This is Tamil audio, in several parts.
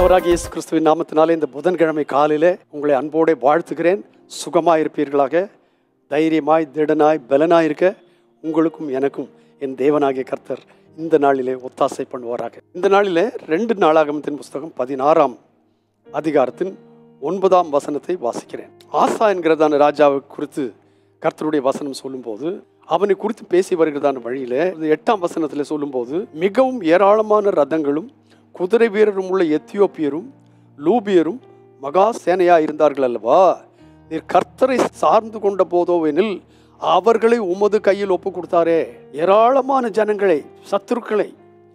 ஆண்டவராகிய இயேசு கிறிஸ்துவின் நாமத்தினாலே இந்த புதன்கிழமை காலையிலே உங்களை அன்போടെ வாழ்த்துகிறேன் சுகமாய் இருப்பீர்களாக தைரியமாய் திடனாய் பலனாய் இருக்க உங்களுக்கும் எனக்கும் என் தேவனாகிய கர்த்தர் இந்த நாளிலே ஒத்தாசை பண்ணுவாராக இந்த நாளிலே ரெண்டு நாளாகமத்தின் புஸ்தகம் பதினாறாம் அதிகாரத்தின் ஒன்பதாம் வசனத்தை வாசிக்கிறேன் ஆசா என்கிறதான ராஜாவை குறித்து கர்த்தருடைய வசனம் சொல்லும்போது அவனை குறித்து பேசி வருகிறதான வழியில இந்த எட்டாம் வசனத்தில் சொல்லும்போது மிகவும் ஏராளமான ரதங்களும் குதிரை வீரரும் உள்ள எத்தியோப்பியரும் லூபியரும் மகா சேனையா இருந்தார்கள் அல்லவா நீர் கர்த்தரை சார்ந்து கொண்ட போதோவெனில் அவர்களை உமது கையில் ஒப்பு கொடுத்தாரே ஏராளமான ஜனங்களை சத்துருக்களை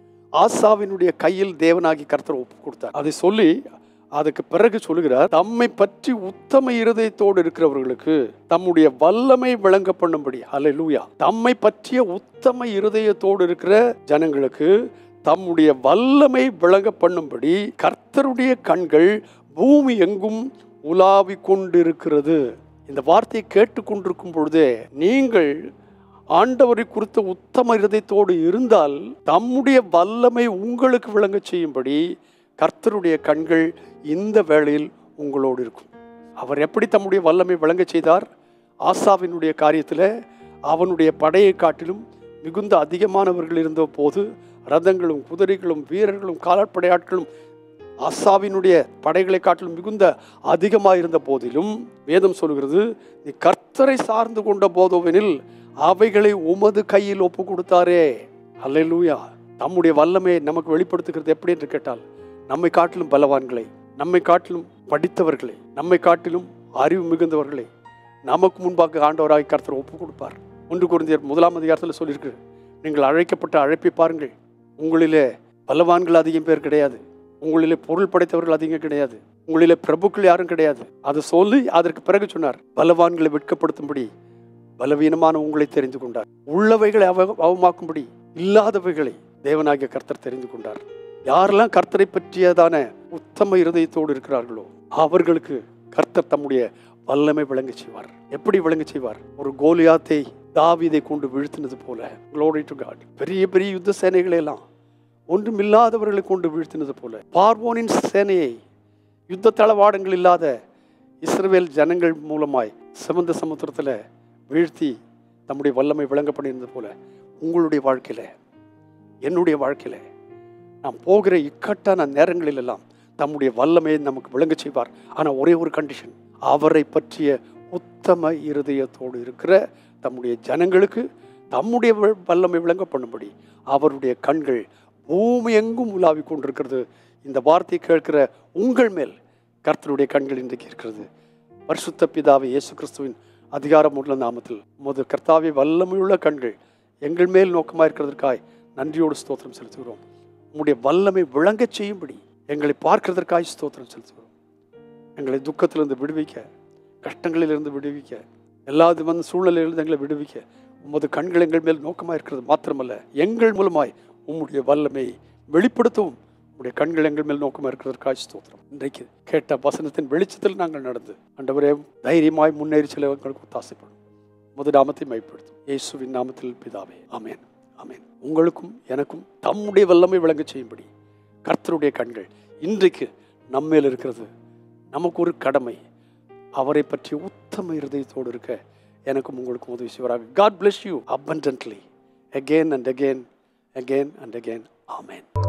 ஆசாவினுடைய கையில் தேவனாகி கர்த்தர் ஒப்பு கொடுத்தார் அதை சொல்லி அதுக்கு பிறகு சொல்லுகிறார் தம்மை பற்றி உத்தம இருதயத்தோடு இருக்கிறவர்களுக்கு தம்முடைய வல்லமை விளங்க பண்ணும்படி ஹalleluya தம்மை பற்றிய உத்தம இருதயத்தோடு இருக்கிற ஜனங்களுக்கு தம்முடைய வல்லமை விளங்க பண்ணும்படி கர்த்தருடைய கண்கள் பூமி எங்கும் உலாவிக் கொண்டிருக்கிறது இந்த வார்த்தையை கேட்டுக்கொண்டிருக்கும் பொழுதே நீங்கள் ஆண்டவரை குறித்த உத்தம இருதயத்தோடு இருந்தால் தம்முடைய வல்லமை உங்களுக்கு விளங்கச் செய்யும்படி கர்த்தருடைய கண்கள் இந்த வேளையில் உங்களோடு இருக்கும் அவர் எப்படி தம்முடைய வல்லமை விளங்கச் செய்தார் ஆசாவினுடைய காரியத்தில் அவனுடைய படையை காட்டிலும் மிகுந்த அதிகமானவர்கள் இருந்த போது ரதங்களும் குதிரைகளும் வீரர்களும் காலாட்படை ஆட்களும் ஆசாவினுடைய படைகளை காட்டிலும் மிகுந்த அதிகமாக இருந்த போதிலும் வேதம் சொல்கிறது நீ கர்த்தரை சார்ந்து கொண்ட போதோவெனில் அவைகளை உமது கையில் ஒப்பு கொடுத்தாரே அல்லேலூயா நம்முடைய வல்லமையை நமக்கு வெளிப்படுத்துகிறது எப்படி என்று கேட்டால் நம்மை காட்டிலும் பலவான்களை நம்மை காட்டிலும் படித்தவர்களை நம்மை காட்டிலும் அறிவு மிகுந்தவர்களை நமக்கு முன்பாக ஆண்டவராக கர்த்தர் ஒப்பு கொடுப்பார் ஒன்று குருந்தியர் முதலாம் அதிகாரத்தில் சொல்லியிருக்கு நீங்கள் அழைக்கப்பட்ட அழைப்பை பாருங்கள் உங்களிலே பலவான்கள் அதிகம் பேர் கிடையாது உங்களிலே பொருள் படைத்தவர்கள் அதிகம் கிடையாது உங்களிலே பிரபுக்கள் யாரும் கிடையாது அதை சொல்லி அதற்கு பிறகு சொன்னார் பலவான்களை வெட்கப்படுத்தும்படி பலவீனமான உங்களை தெரிந்து கொண்டார் உள்ளவைகளை அவ அவமாக்கும்படி இல்லாதவைகளை தேவனாகிய கர்த்தர் தெரிந்து கொண்டார் யாரெல்லாம் கர்த்தரை பற்றியதான உத்தம இருதயத்தோடு இருக்கிறார்களோ அவர்களுக்கு கர்த்தர் தம்முடைய வல்லமை விளங்க செய்வார் எப்படி விளங்க செய்வார் ஒரு கோலியாத்தை தாவீதை கொண்டு வீழ்த்தினது போல glory to God பெரிய பெரிய யுத்த சேனைகளை எல்லாம் ஒன்றுமில்லாதவர்களை கொண்டு வீழ்த்தினது போல பார்வோனின் சேனையை யுத்த தளவாடங்கள் இல்லாத இஸ்ரவேல் ஜனங்கள் மூலமாய் சிவந்த சமுத்திரத்தில் வீழ்த்தி தம்முடைய வல்லமை விளங்க பண்ணியிருந்தது போல உங்களுடைய வாழ்க்கையில என்னுடைய வாழ்க்கையில நாம் போகிற இக்கட்டான நேரங்களில் எல்லாம் தம்முடைய வல்லமையை நமக்கு விளங்க செய்வார் ஆனால் ஒரே ஒரு கண்டிஷன் அவரை பற்றிய உத்தம இருதயத்தோடு இருக்கிற தம்முடைய ஜனங்களுக்கு தம்முடைய வ- வல்லமை விளங்க பண்ணும்படி அவருடைய கண்கள் பூமி எங்கும் உலாவிக் கொண்டிருக்கிறது இந்த வார்த்தையை கேட்கிற உங்கள் மேல் கர்த்தருடைய கண்கள் இன்றைக்கு இருக்கிறது பரிசுத்த பிதாவை இயேசு கிறிஸ்துவின் அதிகாரம் உள்ள நாமத்தில் முத கர்த்தாவை வல்லமையுள்ள கண்கள் எங்கள் மேல் நோக்கமாக இருக்கிறதற்காய் நன்றியோடு ஸ்தோத்திரம் செலுத்துகிறோம் உம்முடைய வல்லமை விளங்கச் செய்யும்படி எங்களை பார்க்கிறதற்காய் ஸ்தோத்திரம் செலுத்துகிறோம் எங்களை துக்கத்திலிருந்து விடுவிக்க கஷ்டங்களிலிருந்து விடுவிக்க எல்லா விதமான சூழ்நிலையிலிருந்து எங்களை விடுவிக்க உமது கண்கள் எங்கள் மேல் நோக்கமாக இருக்கிறது மாத்திரமல்ல எங்கள் மூலமாய் உம்முடைய வல்லமை வெளிப்படுத்தவும் உம்முடைய கண்கள் எங்கள் மேல் நோக்கமாக இருக்கிறதற்காக ஸ்தோத்திரம் இன்றைக்கு கேட்ட வசனத்தின் வெளிச்சத்தில் நாங்கள் நடந்து ஆண்டவரே தைரியமாய் முன்னேறி செல்ல எங்களுக்கு ஒத்தாசைப்படும் முது நாமத்தை மைப்படுத்தும் இயேசுவின் நாமத்தில் பிதாவே ஆமென் ஆமென் உங்களுக்கும் எனக்கும் தம்முடைய வல்லமை விளங்க செய்யும்படி கர்த்தருடைய கண்கள் இன்றைக்கு நம்மேல் இருக்கிறது நமக்கு ஒரு கடமை அவரை பற்றி உத்தம இருதயத்தோடு இருக்க எனக்கும் உங்களுக்கும் உதவி செய்வாராக God bless you abundantly again and again again and again amen